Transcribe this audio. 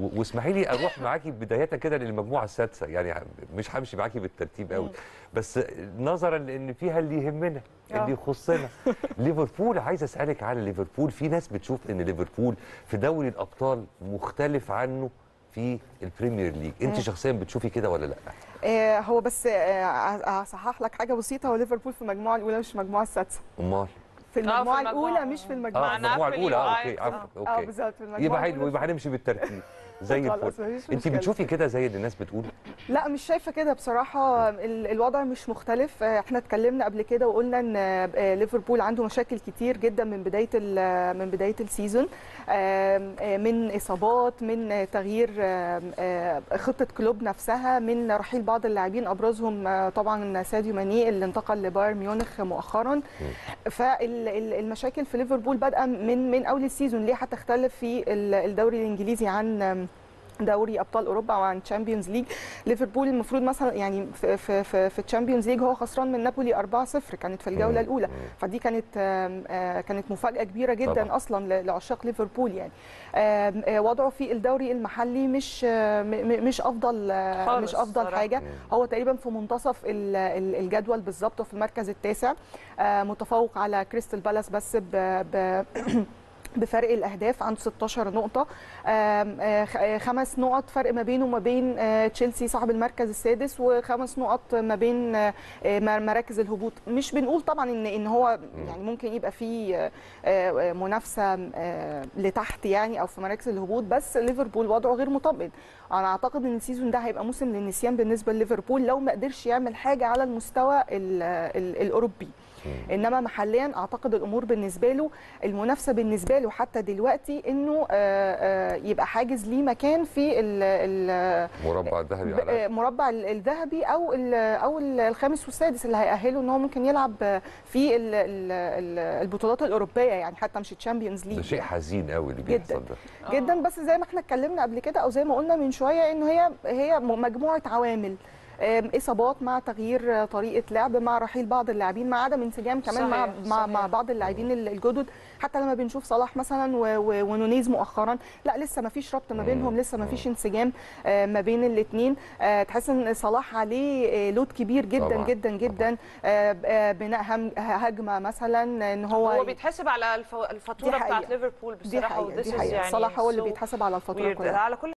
و- واسمحي لي اروح معاكي بدايه كده للمجموعه السادسه يعني مش همشي معاكي بالترتيب قوي بس نظرا لان فيها اللي يهمنا آه. اللي يخصنا ليفربول عايز اسالك على ليفربول في ناس بتشوف ان ليفربول في دوري الابطال مختلف عنه في البريمير ليج انت شخصيا بتشوفي كده ولا لا آه هو بس آه هصحح لك حاجه بسيطه هو ليفربول في المجموعه الاولى مش في المجموعه السادسه امال في المجموعه المجموعة. الاولى مش في اه المجموعه في المجموعه نابولي الاولى اه وأياكس. اوكي عفوا اه اوكي بالظبط في المجموعه يبقى حلو الأولى يبقى هنمشي بالترتيب زي خلاص، الفل مفيش انت مشكلة. بتشوفي كده زي اللي الناس بتقول لا مش شايفه كده بصراحه ال- الوضع مش مختلف آه، احنا اتكلمنا قبل كده وقلنا ان آه، ليفربول عنده مشاكل كتير جدا من بدايه ال- من بدايه السيزون آم، آه، من اصابات من آه، تغيير آم، آه، خطه كلوب نفسها من رحيل بعض اللاعبين ابرزهم آه، طبعا ساديو ماني اللي انتقل لبايرن ميونخ مؤخرا فالمشاكل في ليفربول بادئه من من اول السيزون ليه هتختلف في ال- الدوري الانجليزي عن آم، دوري ابطال اوروبا او عن تشامبيونز ليج ليفربول المفروض مثلا يعني في في في, في الشامبيونز ليج هو خسران من نابولي 4-0 كانت في الجوله مم. الاولى مم. فدي كانت آم، آه، كانت مفاجاه كبيره جدا طبعاً. اصلا ل- لعشاق ليفربول يعني آم، آه، وضعه في الدوري المحلي مش آه، م- م- مش افضل آه، خالص مش افضل صراحة. حاجه هو تقريبا في منتصف ال- ال- الجدول بالظبط وفي المركز التاسع آه، متفوق على كريستال بالاس بس ب ب بفرق الاهداف عنده 16 نقطه آم، آه، خ- آه، خمس نقط فرق ما بينه وما بين آه، تشيلسي صاحب المركز السادس وخمس نقط ما بين آه، آه، مر- مراكز الهبوط مش بنقول طبعا ان ان هو يعني ممكن يبقى في آه، آه، منافسه آه، لتحت يعني او في مراكز الهبوط بس ليفربول وضعه غير مطمئن انا اعتقد ان السيزون ده هيبقى موسم للنسيان بالنسبه لليفربول لو ما قدرش يعمل حاجه على المستوى ال- ال- الاوروبي انما محليا اعتقد الامور بالنسبه له المنافسه بالنسبه له حتى دلوقتي انه آه، آه، يبقى حاجز ليه مكان في ال- ال- مربع الذهبي ب- على آه، مربع ال- الذهبي او ال- او ال- الخامس والسادس اللي هيأهله ان هو ممكن يلعب في ال- ال- ال- البطولات الاوروبيه يعني حتى مش الشامبيونز ليج ده شيء حزين قوي اللي بيحصل جداً. ده جدا بس زي ما احنا اتكلمنا قبل كده او زي ما قلنا من شويه انه هي هي م- مجموعه عوامل آم، اصابات مع تغيير آه، طريقه لعب مع رحيل بعض اللاعبين مع عدم انسجام كمان مع صحيح، مع, مع صحيح. بعض اللاعبين ال- الجدد حتى لما بنشوف صلاح مثلا و- و- ونونيز مؤخرا لا لسه ما فيش ربط ما بينهم لسه ما فيش انسجام آه، ما بين الاثنين تحس ان صلاح عليه آه، لود كبير جدا طبعاً، جدا جدا آه، آه، بناء هم- هجمه مثلا ان هو هو بيتحسب على الف- الفاتوره دي بتاعت حقيقة. ليفربول دي بصراحه حقيقه وthis دي is حقيقه يعني صلاح هو اللي so بيتحسب على الفاتوره weird. كلها على كل